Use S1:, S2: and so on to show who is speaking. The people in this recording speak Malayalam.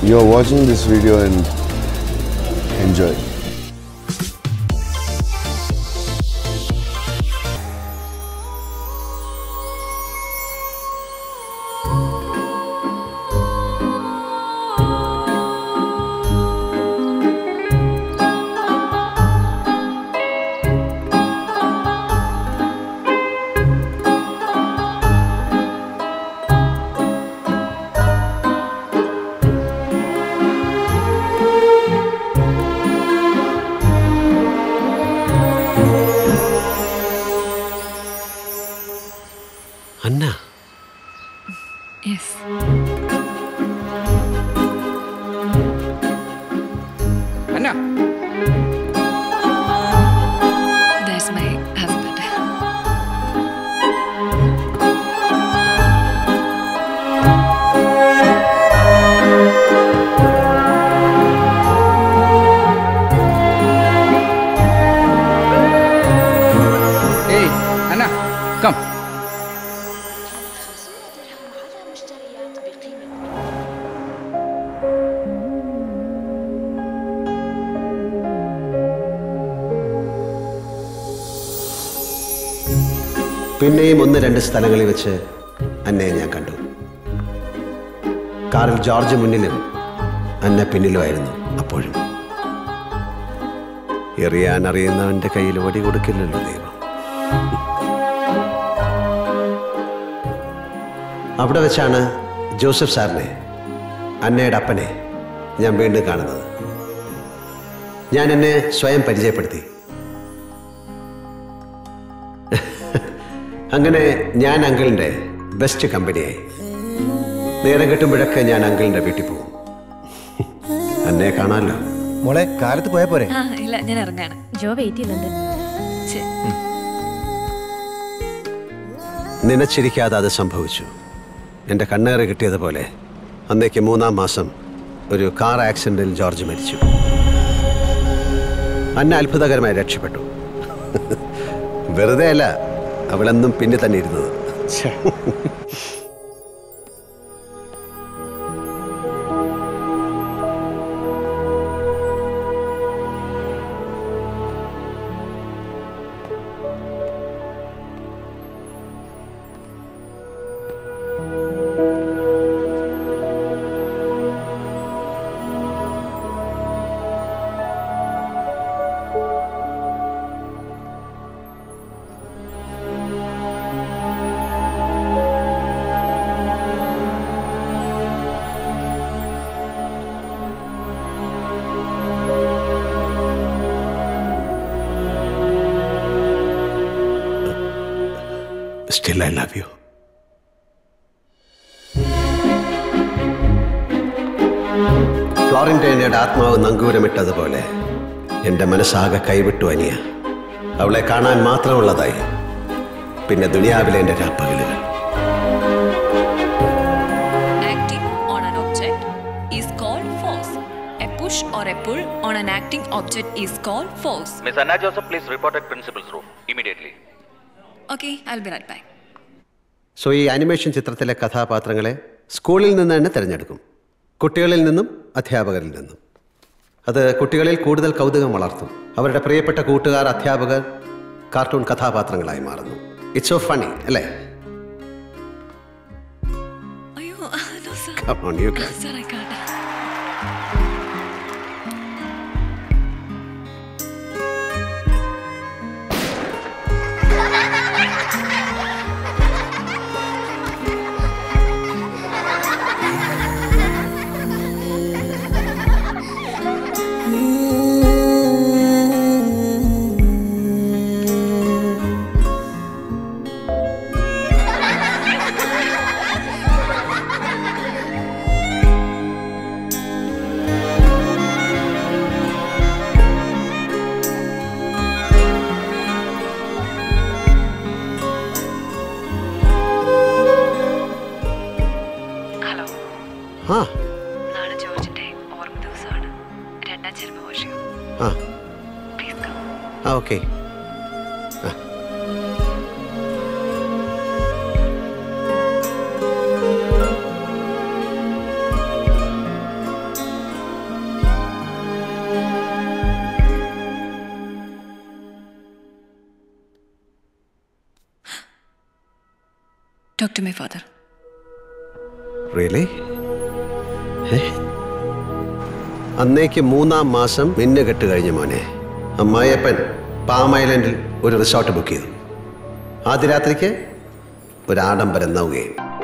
S1: You are watching this video and enjoy.
S2: Anna
S3: yes
S4: Anna
S3: that's my husband
S4: hey Anna come
S5: على مشتريات بقيمة
S2: പിന്നെയും ഒന്ന് രണ്ട് സ്ഥലങ്ങളിൽ വെച്ച് അന്നയെ ഞാൻ കണ്ടു കാറിൽ ജോർജ് മുന്നിലും അന്ന പിന്നിലുമായിരുന്നു അപ്പോഴും എറിയാൻ അറിയുന്നവന്റെ കയ്യിൽ വടി കൊടുക്കില്ലല്ലോ ദൈവം അവിടെ വെച്ചാണ് ജോസഫ് സാറിനെ അന്നയുടെ അപ്പനെ ഞാൻ വീണ്ടും കാണുന്നത് ഞാൻ എന്നെ സ്വയം പരിചയപ്പെടുത്തി അങ്ങനെ ഞാൻ അങ്കിളിൻ്റെ ബെസ്റ്റ് കമ്പനിയായി നേരം കിട്ടുമ്പോഴൊക്കെ ഞാൻ അങ്കിളിൻ്റെ വീട്ടിൽ പോകും എന്നെ കാണാമല്ലോ
S6: മോളെ കാലത്ത് പോയാ പോരെ
S3: ആ ഇല്ല ഞാൻ ഇറങ്ങാണ്
S7: ജോ വെയിറ്റ് ചെയ്യുന്നുണ്ട്
S3: ശരി
S2: നനച്ചിരിക്കാതെ അത് സംഭവിച്ചു എൻ്റെ കണ്ണേറ് കിട്ടിയതുപോലെ അന്നേക്ക് മൂന്നാം മാസം ഒരു കാർ ആക്സിഡൻറ്റിൽ ജോർജ് മരിച്ചു അന്ന അത്ഭുതകരമായി രക്ഷപ്പെട്ടു വെറുതെ അല്ല അവളെന്നും പിന്നെ തന്നെ ഇരുന്നത് സ്റ്റിൽ ഐ ലവ് യു ഫ്ലോറന്റൈനയുടെ ആത്മാവ് നങ്കൂരമിട്ടതുപോലെ എൻ്റെ മനസ്സാകെ കൈവിട്ടു അനിയ അവളെ കാണാൻ മാത്രമുള്ളതായി പിന്നെ ദുനിയാവിലെ എൻ്റെ രാപ്പകലുകൾ
S3: Acting on an object is called force. A push or a pull on an acting object is called force.
S8: Miss Anna Joseph, please report at principal's room immediately.
S3: Okay, I'll be right back.
S2: So ഈ അനിമേഷൻ ചിത്രത്തിലെ കഥാപാത്രങ്ങളെ സ്കൂളിൽ നിന്ന് തന്നെ തിരഞ്ഞെടുക്കും കുട്ടികളിൽ നിന്നും അധ്യാപകരിൽ നിന്നും അത് കുട്ടികളിൽ കൂടുതൽ കൗതുകം വളർത്തും അവരുടെ പ്രിയപ്പെട്ട കൂട്ടുകാർ അധ്യാപകർ കാർട്ടൂൺ കഥാപാത്രങ്ങളായി മാറുന്നു ഇറ്റ്സ് സോ ഫണി അല്ലേ
S3: അയ്യോ no sir.
S2: Come on, you can.
S3: Sir, I can't. Hello
S2: ആ
S3: നാളെ ജോർജിന്റെ ഓർമ്മ ദിവസമാണ് രണ്ടാം ജന്മവാർഷികം
S2: ആ
S3: പ്ലീസ് കം
S2: ആ okay
S3: talk to my father
S2: really അന്നേക്ക് മൂന്നാം മാസം മിന്നുകെട്ട് കഴിഞ്ഞ മോനെ അമ്മായിയപ്പൻ പാം ഐലൻഡിൽ ഒരു റിസോർട്ട് ബുക്ക് ചെയ്തു ആദ്യ രാത്രിക്ക് ഒരു ആഡംബരം നൗകയും